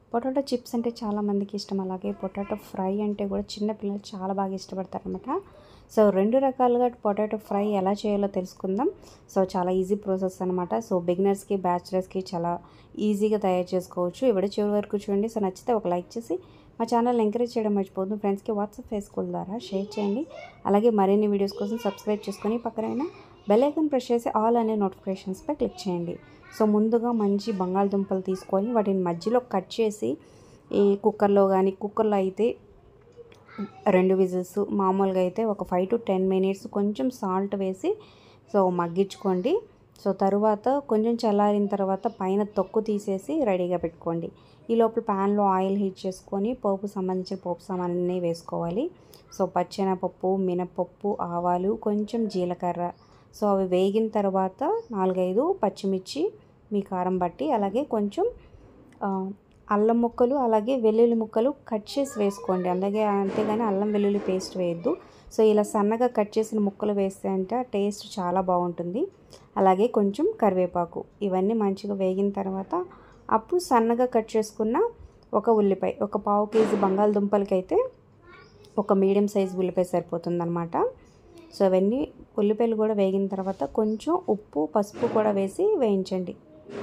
potato chips అంటే చాలామందికి ఇష్టం అలాగే పొటాటో ఫ్రై అంటే కూడా చిన్న పిల్లలు చాలా బాగా ఇష్టపడతారు అనమాట సో రెండు రకాలుగా పొటాటో ఫ్రై ఎలా చేయాలో తెలుసుకుందాం సో చాలా ఈజీ ప్రాసెస్ అనమాట సో బిగినర్స్కి బ్యాచిలర్స్కి చాలా ఈజీగా తయారు చేసుకోవచ్చు ఇవిడ చివరి వరకు చూడండి సో నచ్చితే ఒక లైక్ చేసి మా ఛానల్ ఎంకరేజ్ చేయడం మర్చిపోదు ఫ్రెండ్స్కి వాట్సాప్ ఫేస్బుక్ ద్వారా షేర్ చేయండి అలాగే మరిన్ని వీడియోస్ కోసం సబ్స్క్రైబ్ చేసుకొని పక్కన బెల్ ఐకాన్ ప్రెస్ చేసి ఆల్ అనే నోటిఫికేషన్స్పై క్లిక్ చేయండి సో ముందుగా మంచి బంగాళదుంపలు తీసుకొని వాటిని మధ్యలో కట్ చేసి ఈ కుక్కర్లో కానీ కుక్కర్లో అయితే రెండు విజిల్స్ మామూలుగా అయితే ఒక ఫైవ్ టు టెన్ మినిట్స్ కొంచెం సాల్ట్ వేసి సో మగ్గించుకోండి సో తరువాత కొంచెం చల్లారిన తర్వాత పైన తొక్కు తీసేసి రెడీగా పెట్టుకోండి ఈ లోపల ప్యాన్లో ఆయిల్ హీట్ చేసుకొని పోపు సంబంధించిన పోపు సామాన్ని వేసుకోవాలి సో పచ్చెనపప్పు మినపప్పు ఆవాలు కొంచెం జీలకర్ర సో అవి వేగిన తర్వాత నాలుగైదు పచ్చిమిర్చి మీ కారం బట్టి అలాగే కొంచెం అల్లం ముక్కలు అలాగే వెల్లుల్లి ముక్కలు కట్ చేసి వేసుకోండి అలాగే అంతేగాని అల్లం వెల్లుల్లి పేస్ట్ వేయద్దు సో ఇలా సన్నగా కట్ చేసిన ముక్కలు వేస్తే అంటే టేస్ట్ చాలా బాగుంటుంది అలాగే కొంచెం కరివేపాకు ఇవన్నీ మంచిగా వేగిన తర్వాత అప్పుడు సన్నగా కట్ చేసుకున్న ఒక ఉల్లిపాయ ఒక పావు కేజీ బంగాళదుంపలకి అయితే ఒక మీడియం సైజ్ ఉల్లిపాయ సరిపోతుంది అనమాట సో అవన్నీ ఉల్లిపాయలు కూడా వేగిన తర్వాత కొంచెం ఉప్పు పసుపు కూడా వేసి వేయించండి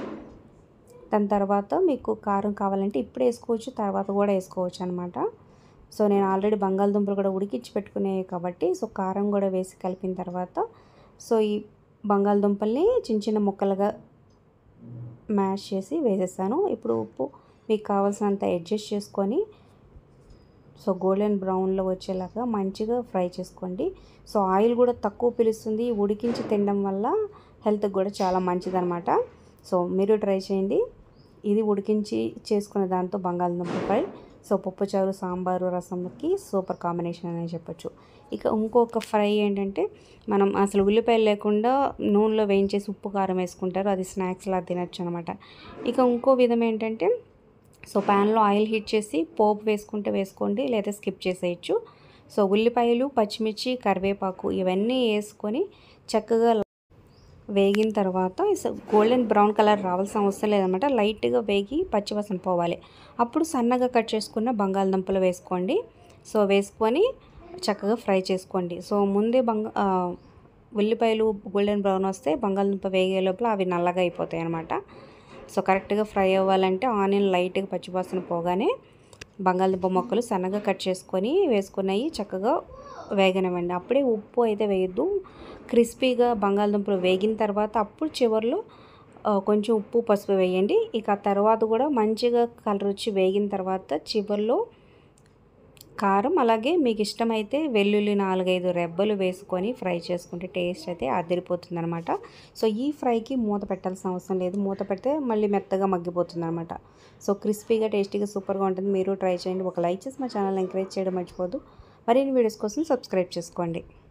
దాని తర్వాత మీకు కారం కావాలంటే ఇప్పుడు వేసుకోవచ్చు తర్వాత కూడా వేసుకోవచ్చు అనమాట సో నేను ఆల్రెడీ బంగాళదుంపలు కూడా ఉడికించి పెట్టుకునేవి కాబట్టి సో కారం కూడా వేసి కలిపిన తర్వాత సో ఈ బంగాళదుంపల్ని చిన్న చిన్న ముక్కలుగా మ్యాష్ చేసి వేసేసాను ఇప్పుడు ఉప్పు మీకు కావాల్సినంత అడ్జస్ట్ చేసుకొని సో గోల్డెన్ బ్రౌన్లో వచ్చేలాగా మంచిగా ఫ్రై చేసుకోండి సో ఆయిల్ కూడా తక్కువ పిలుస్తుంది ఉడికించి తినడం వల్ల హెల్త్కి కూడా చాలా మంచిదన్నమాట సో మీరు ట్రై చేయండి ఇది ఉడికించి చేసుకున్న దాంతో బంగాళదుంప ఫ్రై సో పప్పుచారు సాంబారు రసంకి సూపర్ కాంబినేషన్ అని చెప్పొచ్చు ఇక ఇంకొక ఫ్రై ఏంటంటే మనం అసలు ఉల్లిపాయలు లేకుండా నూనెలో వేయించేసి ఉప్పు కారం వేసుకుంటారు అది స్నాక్స్లా తినచ్చు అనమాట ఇక ఇంకో విధం ఏంటంటే సో ప్యాన్లో ఆయిల్ హీట్ చేసి పోపు వేసుకుంటే వేసుకోండి లేదా స్కిప్ చేసేయచ్చు సో ఉల్లిపాయలు పచ్చిమిర్చి కరివేపాకు ఇవన్నీ వేసుకొని చక్కగా వేగిన తర్వాత గోల్డెన్ బ్రౌన్ కలర్ రావాల్సిన అవసరం లేదనమాట లైట్గా వేగి పచ్చివాసన పోవాలి అప్పుడు సన్నగా కట్ చేసుకున్న బంగాళదుంపలు వేసుకోండి సో వేసుకొని చక్కగా ఫ్రై చేసుకోండి సో ముందే బంగా ఉల్లిపాయలు గోల్డెన్ బ్రౌన్ వస్తే బంగాళదుంప వేగే లోపల అవి నల్లగా అయిపోతాయి అనమాట సో కరెక్ట్గా ఫ్రై అవ్వాలంటే ఆనియన్ లైట్గా పచ్చివాసన పోగానే బంగాళదుంప మొక్కలు సన్నగా కట్ చేసుకొని వేసుకున్నాయి చక్కగా వేగనివ్వండి అప్పుడే ఉప్పు అయితే వేయద్దు క్రిస్పీగా బంగాళదుంపలు వేగిన తర్వాత అప్పుడు చివరిలో కొంచెం ఉప్పు పసుపు వేయండి ఇక తర్వాత కూడా మంచిగా కలర్ వచ్చి వేగిన తర్వాత చివరిలో కారం అలాగే మీకు ఇష్టమైతే వెల్లుల్లి నాలుగైదు రెబ్బలు వేసుకొని ఫ్రై చేసుకుంటే టేస్ట్ అయితే అదిరిపోతుంది అనమాట సో ఈ ఫ్రైకి మూత పెట్టాల్సిన అవసరం లేదు మూత పెడితే మళ్ళీ మెత్తగా మగ్గిపోతుంది అనమాట సో క్రిస్పీగా టేస్టీగా సూపర్గా ఉంటుంది మీరు ట్రై చేయండి ఒక లైక్ చేసి మా ఛానల్ ఎంకరేజ్ చేయడం మర్చిపోదు మరిన్ని వీడియోస్ కోసం సబ్స్క్రైబ్ చేసుకోండి